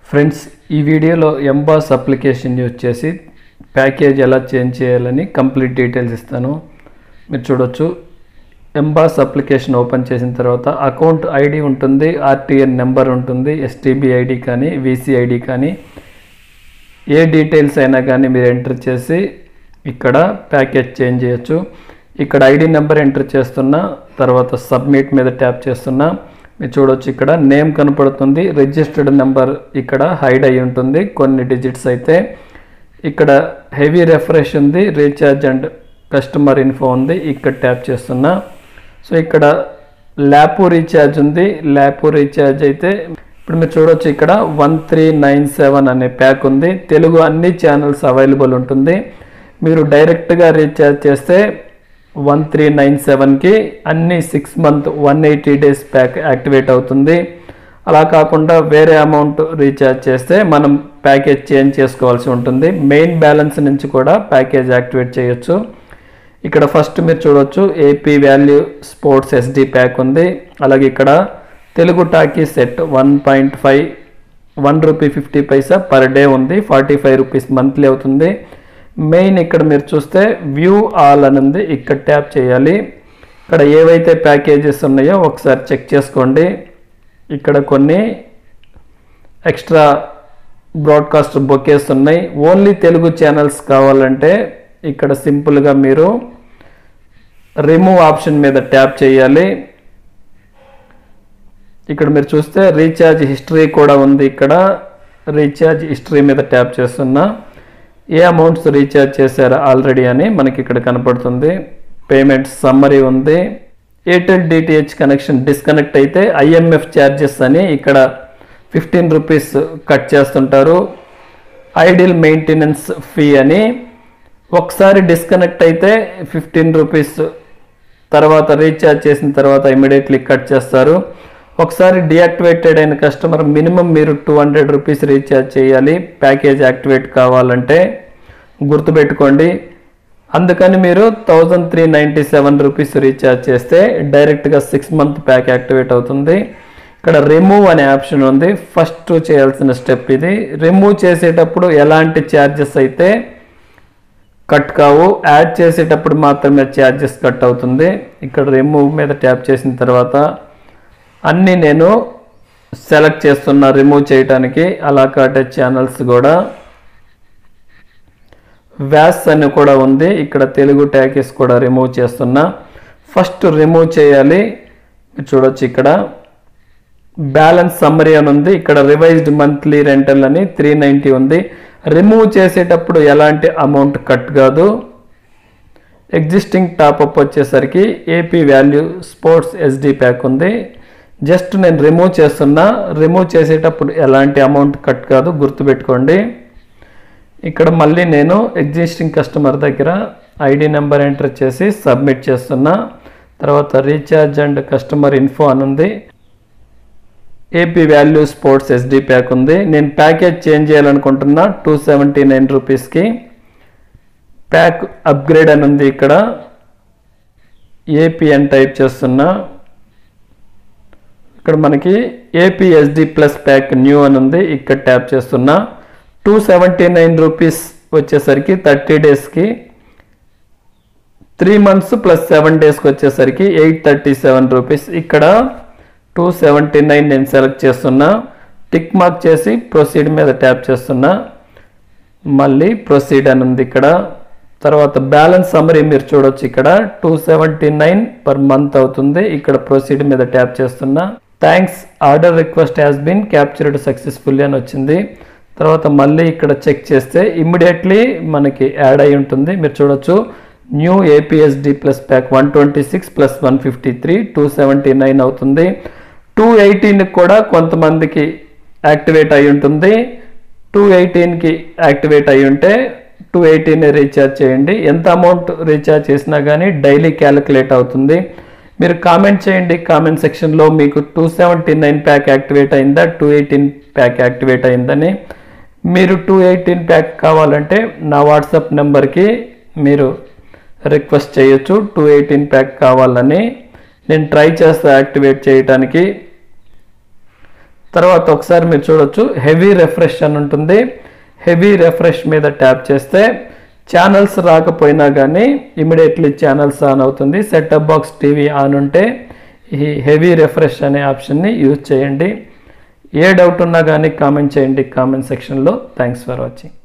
friends ఈ వీడియోలో ఎంబాస్ అప్లికేషన్ యూజ్ చేసి ప్యాకేజ్ ఎలా చేంజ్ చేయాలని కంప్లీట్ డీటెయిల్స్ ఇస్తాను మీరు చూడొచ్చు ఎంబాస్ అప్లికేషన్ ఓపెన్ చేసిన తర్వాత అకౌంట్ ఐడి ఉంటుంది ఆర్టీఎన్ నెంబర్ ఉంటుంది ఎస్టీబీ ఐడి కానీ వీసీ ఐడి కానీ ఏ డీటెయిల్స్ అయినా కానీ మీరు ఎంటర్ చేసి ఇక్కడ ప్యాకేజ్ చేంజ్ చేయొచ్చు ఇక్కడ ఐడి నెంబర్ ఎంటర్ చేస్తున్నా తర్వాత సబ్మిట్ మీద ట్యాప్ చేస్తున్నా మీరు చూడొచ్చు ఇక్కడ నేమ్ కనపడుతుంది రిజిస్టర్డ్ నెంబర్ ఇక్కడ హైడ్ అయి ఉంటుంది కొన్ని డిజిట్స్ అయితే ఇక్కడ హెవీ రెఫ్రెష్ ఉంది రీఛార్జ్ అండ్ కస్టమర్ ఇన్ఫో ఉంది ఇక్కడ ట్యాప్ చేస్తున్నా సో ఇక్కడ ల్యాపు రీఛార్జ్ ఉంది ల్యాపు రీఛార్జ్ అయితే ఇప్పుడు మీరు చూడొచ్చు ఇక్కడ వన్ త్రీ నైన్ సెవెన్ అనే ప్యాక్ ఉంది తెలుగు అన్ని ఛానల్స్ అవైలబుల్ ఉంటుంది మీరు డైరెక్ట్గా రీఛార్జ్ చేస్తే వన్ త్రీ నైన్ సెవెన్కి అన్ని six month one eighty days pack activate అవుతుంది అలా కాకుండా వేరే అమౌంట్ రీఛార్జ్ చేస్తే మనం ప్యాకేజ్ చేంజ్ చేసుకోవాల్సి ఉంటుంది మెయిన్ బ్యాలెన్స్ నుంచి కూడా ప్యాకేజ్ యాక్టివేట్ చేయొచ్చు ఇక్కడ ఫస్ట్ మీరు చూడొచ్చు AP value sports SD pack ఉంది అలాగే ఇక్కడ Telugu talkie set one point five one rupee fifty paisa per day ఉంది ఫార్టీ ఫైవ్ రూపీస్ మంత్లీ అవుతుంది మెయిన్ ఇక్కడ మీరు చూస్తే వ్యూ ఆల్ అని ఉంది ఇక్కడ ట్యాప్ చేయాలి ఇక్కడ ఏవైతే ప్యాకేజెస్ ఉన్నాయో ఒకసారి చెక్ చేసుకోండి ఇక్కడ కొన్ని ఎక్స్ట్రా బ్రాడ్కాస్ట్ బొకేస్ ఉన్నాయి ఓన్లీ తెలుగు ఛానల్స్ కావాలంటే ఇక్కడ సింపుల్గా మీరు రిమూవ్ ఆప్షన్ మీద ట్యాప్ చేయాలి ఇక్కడ మీరు చూస్తే రీఛార్జ్ హిస్టరీ కూడా ఉంది ఇక్కడ రీఛార్జ్ హిస్టరీ మీద ట్యాప్ చేస్తున్నా ఏ అమౌంట్స్ రీఛార్జ్ చేశారా ఆల్రెడీ అని మనకి ఇక్కడ కనపడుతుంది పేమెంట్ సమ్మరీ ఉంది ఎయిర్టెల్ డిటిహెచ్ కనెక్షన్ డిస్కనెక్ట్ అయితే ఐఎంఎఫ్ ఛార్జెస్ అని ఇక్కడ ఫిఫ్టీన్ రూపీస్ కట్ చేస్తుంటారు ఐడిల్ మెయింటెనెన్స్ ఫీ అని ఒకసారి డిస్కనెక్ట్ అయితే ఫిఫ్టీన్ రూపీస్ తర్వాత రీఛార్జ్ చేసిన తర్వాత ఇమీడియట్లీ కట్ చేస్తారు ఒకసారి డియాక్టివేటెడ్ అయిన కస్టమర్ మినిమం మీరు టూ హండ్రెడ్ రూపీస్ రీఛార్జ్ చేయాలి ప్యాకేజ్ యాక్టివేట్ కావాలంటే గుర్తుపెట్టుకోండి అందుకని మీరు thousand three ninety seven rupees recharge చేస్తే డైరెక్ట్గా సిక్స్ మంత్ ప్యాక్ యాక్టివేట్ అవుతుంది ఇక్కడ రిమూవ్ అనే ఆప్షన్ ఉంది ఫస్ట్ చేయాల్సిన స్టెప్ ఇది రిమూవ్ చేసేటప్పుడు ఎలాంటి ఛార్జెస్ అయితే కట్ కావు యాడ్ చేసేటప్పుడు మాత్రమే ఛార్జెస్ కట్ అవుతుంది ఇక్కడ రిమూవ్ మీద ట్యాప్ చేసిన తర్వాత అన్నీ నేను సెలెక్ట్ చేస్తున్నా రిమూవ్ చేయడానికి అలా కాటే ఛానల్స్ కూడా వ్యాస్ అని కూడా ఉంది ఇక్కడ తెలుగు ట్యాకెస్ కూడా రిమూవ్ చేస్తున్నా ఫస్ట్ రిమూవ్ చేయాలి మీరు చూడొచ్చు ఇక్కడ బ్యాలెన్స్ సమ్మరీ అని ఉంది ఇక్కడ రివైజ్డ్ మంత్లీ రెంటల్ అని త్రీ నైంటీ ఉంది రిమూవ్ చేసేటప్పుడు ఎలాంటి అమౌంట్ కట్ కాదు ఎగ్జిస్టింగ్ టాప్అప్ వచ్చేసరికి AP value sports SD pack ఉంది జస్ట్ నేను రిమూవ్ చేస్తున్నా రిమూవ్ చేసేటప్పుడు ఎలాంటి అమౌంట్ కట్ కాదు గుర్తుపెట్టుకోండి ఇక్కడ మళ్ళీ నేను ఎగ్జిస్టింగ్ కస్టమర్ దగ్గర ఐడి నెంబర్ ఎంటర్ చేసి సబ్మిట్ చేస్తున్నా తర్వాత రీఛార్జ్ అండ్ కస్టమర్ ఇన్ఫో అని ఉంది AP value sports SD pack ఉంది నేను ప్యాకేజ్ చేంజ్ చేయాలనుకుంటున్నా టూ సెవెంటీ నైన్ రూపీస్కి ప్యాక్ అప్గ్రేడ్ అని ఉంది ఇక్కడ ఏపీ అని టైప్ చేస్తున్నా ఇక్కడ మనకి ఏపీఎస్డి ప్లస్ ప్యాక్ న్యూ అని ఉంది ఇక్కడ ట్యాప్ చేస్తున్నా టూ సెవెంటీ నైన్ రూపీస్ వచ్చేసరికి థర్టీ డేస్కి త్రీ మంత్స్ ప్లస్ సెవెన్ డేస్కి వచ్చేసరికి ఎయిట్ థర్టీ సెవెన్ రూపీస్ ఇక్కడ టూ సెవెంటీ నైన్ నేను సెలెక్ట్ చేస్తున్నా టిక్ మార్క్ చేసి ప్రొసీడ్ మీద ట్యాప్ చేస్తున్నా మళ్ళీ ప్రొసీడ్ అని ఉంది ఇక్కడ తర్వాత బ్యాలెన్స్ సమరీ మీరు చూడొచ్చు ఇక్కడ two seventy nine per month అవుతుంది ఇక్కడ ప్రొసీడ్ మీద ట్యాప్ చేస్తున్నా thanks order request has been captured successfully అని వచ్చింది తర్వాత మళ్ళీ ఇక్కడ చెక్ చేస్తే ఇమ్మీడియట్లీ మనకి యాడ్ అయి ఉంటుంది మీరు చూడొచ్చు new APSD plus pack one twenty six plus one fifty three two seventy nine అవుతుంది టూ ఎయిటీన్ కూడా కొంతమందికి యాక్టివేట్ అయి ఉంటుంది టూ ఎయిటీన్కి యాక్టివేట్ అయి ఉంటే టూ ఎయిటీన్ రీఛార్జ్ చేయండి ఎంత అమౌంట్ రీఛార్జ్ చేసినా కానీ డైలీ క్యాలిక్యులేట్ అవుతుంది మీరు కామెంట్ చేయండి కామెంట్ సెక్షన్లో మీకు two seventy nine pack activate అయిందా టూ ఎయిటీన్ ప్యాక్ యాక్టివేట్ అయిందని మీరు టూ ఎయిటీన్ ప్యాక్ కావాలంటే నా వాట్సాప్ నెంబర్కి మీరు రిక్వెస్ట్ చేయొచ్చు టూ ఎయిటీన్ ప్యాక్ కావాలని నేను ట్రై చేస్తా యాక్టివేట్ చేయడానికి తర్వాత ఒకసారి మీరు చూడొచ్చు హెవీ రిఫ్రెష్ అని ఉంటుంది హెవీ రిఫ్రెష్ మీద ట్యాప్ చేస్తే ఛానల్స్ రాకపోయినా కానీ ఇమీడియట్లీ ఛానల్స్ ఆన్ అవుతుంది సెటప్ బాక్స్ టీవీ ఆన్ ఉంటే ఈ హెవీ రిఫ్రెష్ అనే ఆప్షన్ని యూజ్ చేయండి ఏ డౌట్ ఉన్నా కానీ కామెంట్ చేయండి కామెంట్ సెక్షన్లో థ్యాంక్స్ ఫర్ వాచింగ్